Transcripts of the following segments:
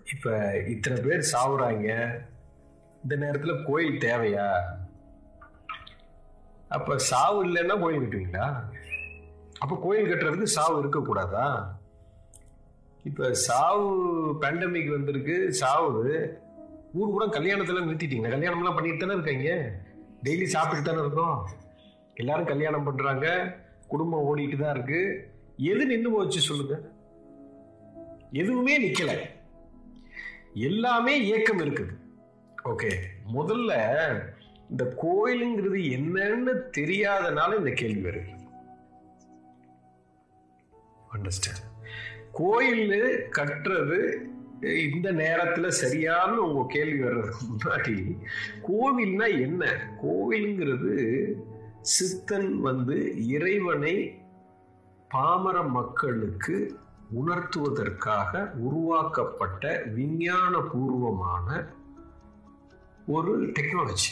இப்ப இத்தனை பேர் சாவுறாங்க இந்த நேரத்துல கோயில் தேவையா அப்ப சாவு இல்லைன்னா கோயில் கட்டுவீங்களா அப்ப கோயில் கட்டுறதுக்கு சாவு இருக்கக்கூடாதா இப்ப சாவு பேண்டமிக் வந்திருக்கு சாவுது ஊர் கூட கல்யாணத்துல நிறுத்திட்டீங்க கல்யாணம் எல்லாம் பண்ணிட்டு தானே இருக்கீங்க டெய்லி சாப்பிட்டுட்டு தானே இருக்கோம் எல்லாரும் கல்யாணம் பண்றாங்க குடும்பம் ஓடிட்டு தான் இருக்கு எது நின்று போச்சு சொல்லுங்க எதுவுமே நிக்கல எல்லாமே இயக்கம் இருக்குது ஓகே முதல்ல இந்த கோயிலுங்கிறது என்னன்னு தெரியாதனால இந்த கேள்வி வருது அண்டர்ஸ்டாண்ட் கோயில் கட்டுறது இந்த நேரத்துல சரியான உங்க கேள்வி வர்றதுக்கு முன்னாடி கோவில்னா என்ன கோவிலுங்கிறது சித்தன் வந்து இறைவனை பாமர மக்களுக்கு உணர்த்துவதற்காக உருவாக்கப்பட்ட விஞ்ஞான பூர்வமான ஒரு டெக்னாலஜி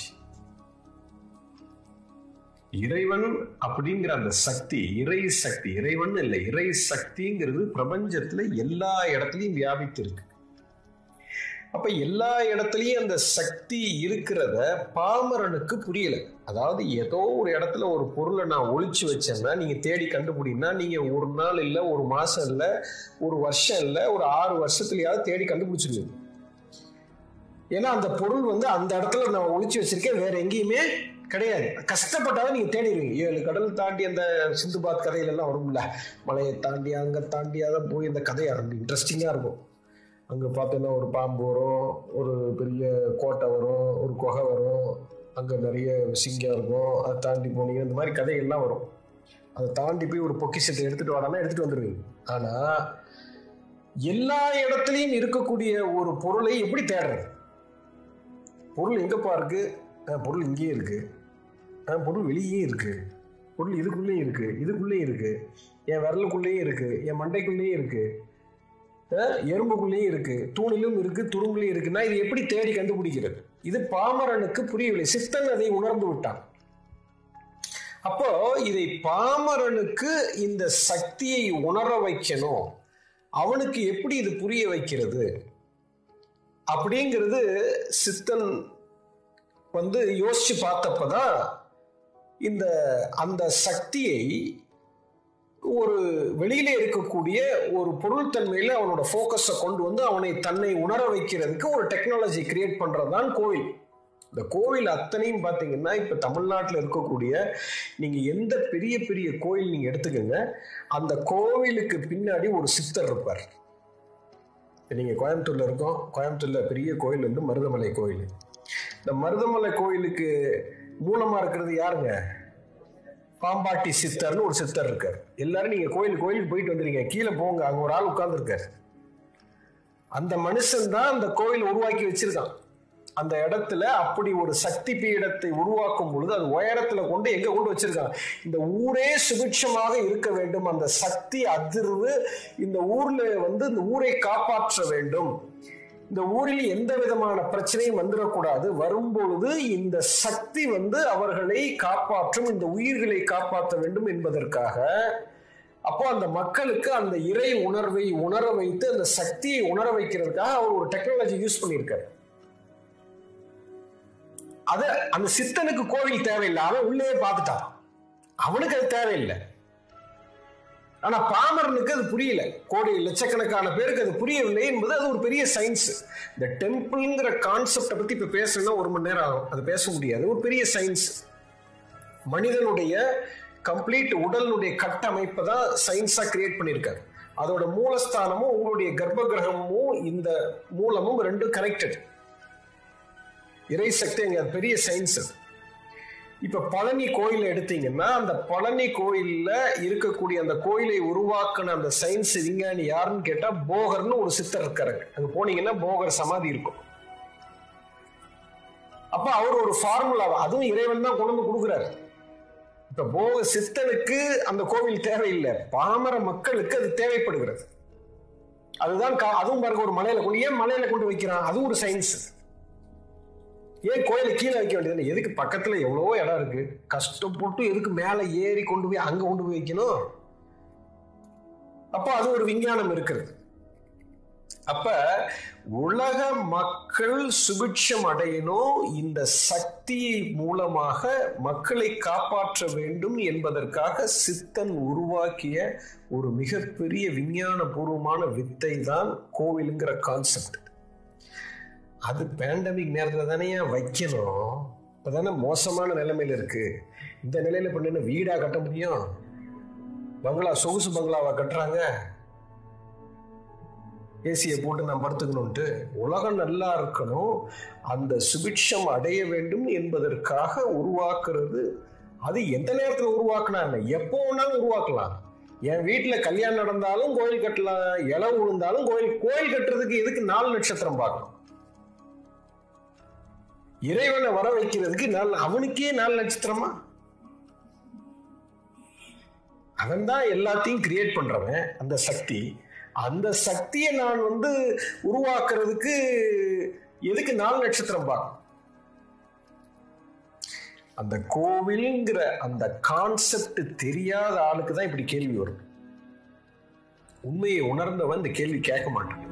இறைவன் அப்படிங்கிற அந்த சக்தி இறை சக்தி இறைவன் இல்லை இறை சக்திங்கிறது பிரபஞ்சத்துல எல்லா இடத்துலயும் வியாபித்து இருக்கு அப்ப எல்லா இடத்துலயும் அந்த சக்தி இருக்கிறத பாமரனுக்கு புரியல அதாவது ஏதோ ஒரு இடத்துல ஒரு பொருளை நான் ஒழிச்சு வச்சேன்னா நீங்க தேடி கண்டுபிடினா நீங்க ஒரு நாள் இல்ல ஒரு மாசம் இல்ல ஒரு வருஷம் இல்ல ஒரு ஆறு வருஷத்துலயாவது தேடி கண்டுபிடிச்சிருவீங்க ஏன்னா அந்த பொருள் வந்து அந்த இடத்துல நான் ஒழிச்சு வச்சிருக்கேன் வேற எங்கேயுமே கிடையாது கஷ்டப்பட்டாலும் நீங்க தேடிடுவீங்க ஏழு கடல் தாண்டி அந்த சிந்துபாத் கதையில எல்லாம் வரும்ல மலையை தாண்டி அங்க தாண்டி அதை போய் இந்த கதை இன்ட்ரெஸ்டிங்கா இருக்கும் அங்க பார்த்தோன்னா ஒரு பாம்பு வரும் ஒரு பெரிய கோட்டை வரும் ஒரு குகை வரும் அங்க நிறைய சிங்கம் இருக்கும் அதை தாண்டி போனீங்க இந்த மாதிரி கதைகள்லாம் வரும் அதை தாண்டி போய் ஒரு பொக்கிஷத்தை எடுத்துட்டு வரானா எடுத்துட்டு வந்துடுவீங்க ஆனா எல்லா இடத்துலையும் இருக்கக்கூடிய ஒரு பொருளை எப்படி தேடுறது பொருள் எங்கப்பா இருக்கு அஹ் பொருள் இங்கேயே இருக்கு அஹ் பொருள் வெளியே இருக்கு பொருள் இதுக்குள்ளேயும் இருக்கு இதுக்குள்ளேயும் இருக்கு என் விரலுக்குள்ளேயும் இருக்கு என் மண்டைக்குள்ளேயும் இருக்கு அஹ் எறும்புக்குள்ளேயும் இருக்கு தூணிலும் இருக்கு துரும்புலையும் இருக்குன்னா இது எப்படி தேடி கண்டுபிடிக்கிறது இது பாமரனுக்கு புரியவில்லை சித்தன் அதை உணர்ந்து விட்டான் அப்போ இதை பாமரனுக்கு இந்த சக்தியை உணர வைக்கணும் அவனுக்கு எப்படி இது புரிய வைக்கிறது அப்படிங்கிறது சித்தன் வந்து யோசிச்சு பார்த்தப்பதான் இந்த அந்த சக்தியை ஒரு வெளியில இருக்கக்கூடிய ஒரு பொருள் தன்மையில அவனோட ஃபோக்கஸை கொண்டு வந்து அவனை தன்னை உணர வைக்கிறதுக்கு ஒரு டெக்னாலஜி கிரியேட் பண்றதுதான் கோவில் இந்த கோவில் அத்தனையும் பார்த்தீங்கன்னா இப்போ தமிழ்நாட்டில் இருக்கக்கூடிய நீங்கள் எந்த பெரிய பெரிய கோயில் நீங்கள் எடுத்துக்கோங்க அந்த கோவிலுக்கு பின்னாடி ஒரு சித்தர் இருப்பார் நீங்கள் கோயம்புத்தூர்ல இருக்கோம் கோயம்புத்தூர்ல பெரிய கோயில் வந்து மருதமலை கோயில் இந்த மருதமலை கோயிலுக்கு மூலமா இருக்கிறது யாருங்க பாம்பாட்டி சித்தர்னு ஒரு சித்தர் இருக்கார் எல்லாரும் நீங்க கோயில் கோயிலுக்கு போயிட்டு வந்துருங்க கீழே போங்க அங்க ஒரு ஆள் உட்கார்ந்துருக்காரு அந்த மனுஷன் தான் அந்த கோயில் உருவாக்கி வச்சிருக்கான் அந்த இடத்துல அப்படி ஒரு சக்தி பீடத்தை உருவாக்கும் பொழுது அது உயரத்துல கொண்டு எங்க கொண்டு வச்சிருக்காங்க இந்த ஊரே சுபிட்சமாக இருக்க வேண்டும் அந்த சக்தி அதிர்வு இந்த ஊர்ல வந்து இந்த ஊரை காப்பாற்ற வேண்டும் இந்த ஊரில் எந்த விதமான பிரச்சனையும் வந்துடக்கூடாது வரும்பொழுது இந்த சக்தி வந்து அவர்களை காப்பாற்றும் இந்த உயிர்களை காப்பாற்ற வேண்டும் என்பதற்காக அப்போ அந்த மக்களுக்கு அந்த இறை உணர்வை உணர வைத்து அந்த சக்தியை உணர வைக்கிறதுக்காக அவர் ஒரு டெக்னாலஜி யூஸ் பண்ணியிருக்காரு அது அந்த சித்தனுக்கு கோவில் தேவையில்லை அவன் உள்ளே பார்த்துட்டான் அவனுக்கு அது தேவையில்லை ஆனா பாமரனுக்கு அது புரியல கோடி லட்சக்கணக்கான பேருக்கு அது புரியவில்லை என்பது அது ஒரு பெரிய சயின்ஸ் இந்த டெம்பிள்ங்கிற கான்செப்டை பத்தி இப்ப பேசணும்னா ஒரு மணி நேரம் ஆகும் அது பேச முடியாது ஒரு பெரிய சயின்ஸ் மனிதனுடைய கம்ப்ளீட் உடலுடைய கட்டமைப்பை தான் சயின்ஸா கிரியேட் பண்ணியிருக்காரு அதோட மூலஸ்தானமும் உங்களுடைய கர்ப்ப கிரகமும் இந்த மூலமும் ரெண்டும் கனெக்டட் இறை சக்தி அங்க அது பெரிய சயின்ஸ் அது இப்ப பழனி கோயில் எடுத்தீங்கன்னா அந்த பழனி கோயில்ல இருக்கக்கூடிய அந்த கோயிலை உருவாக்குன அந்த சயின்ஸ் விஞ்ஞானி யாருன்னு கேட்டா போகர்னு ஒரு சித்தர் இருக்காருங்க அங்க போனீங்கன்னா போகர் சமாதி இருக்கும் அப்ப அவர் ஒரு ஃபார்முலா அதுவும் இறைவன் தான் கொண்டு வந்து கொடுக்குறாரு இப்ப போக சித்தனுக்கு அந்த கோவில் தேவையில்லை பாமர மக்களுக்கு அது தேவைப்படுகிறது அதுதான் கா- அதுவும் பாருங்க ஒரு மலையில கொண்டு ஏன் மலையில கொண்டு வைக்கிறான் அதுவும் ஒரு சயின்ஸ் ஏன் கோயிலை கீழே வைக்க வேண்டியது எதுக்கு பக்கத்துல எவ்வளவோ இடம் இருக்கு கஷ்டப்பட்டு எதுக்கு மேல ஏறி கொண்டு போய் அங்க கொண்டு போய் வைக்கணும் அப்போ அது ஒரு விஞ்ஞானம் இருக்கிறது அப்ப உலக மக்கள் சுபிட்சம் அடையணும் இந்த சக்தி மூலமாக மக்களை காப்பாற்ற வேண்டும் என்பதற்காக சித்தன் உருவாக்கிய ஒரு மிகப்பெரிய விஞ்ஞான பூர்வமான வித்தை தான் கோவிலுங்கிற கான்செப்ட் அது பேண்டமிக் நேரத்தில் தானே வைக்கணும் இப்பதானே மோசமான நிலைமையில இருக்கு இந்த நிலையில இப்ப நின்று வீடா கட்ட முடியும் பங்களா சொகுசு பங்களாவா கட்டுறாங்க ஏசியை போட்டு நான் படுத்துக்கணும்ட்டு உலகம் நல்லா இருக்கணும் அந்த சுபிட்சம் அடைய வேண்டும் என்பதற்காக உருவாக்குறது அது எந்த நேரத்தில் உருவாக்கினா என்ன எப்போ வேணாலும் உருவாக்கலாம் என் வீட்டில் கல்யாணம் நடந்தாலும் கோயில் கட்டலாம் இலை விழுந்தாலும் கோயில் கோயில் கட்டுறதுக்கு எதுக்கு நாலு நட்சத்திரம் பார்க்கணும் இறைவனை வர வைக்கிறதுக்கு நாலு அவனுக்கே நாலு நட்சத்திரமா அவன் தான் எல்லாத்தையும் கிரியேட் பண்றவன் அந்த சக்தி அந்த சக்தியை நான் வந்து உருவாக்குறதுக்கு எதுக்கு நாலு நட்சத்திரம் பார்க்கணும் அந்த கோவில்ங்கிற அந்த கான்செப்ட் தெரியாத ஆளுக்கு தான் இப்படி கேள்வி வரும் உண்மையை உணர்ந்தவன் இந்த கேள்வி கேட்க மாட்டான்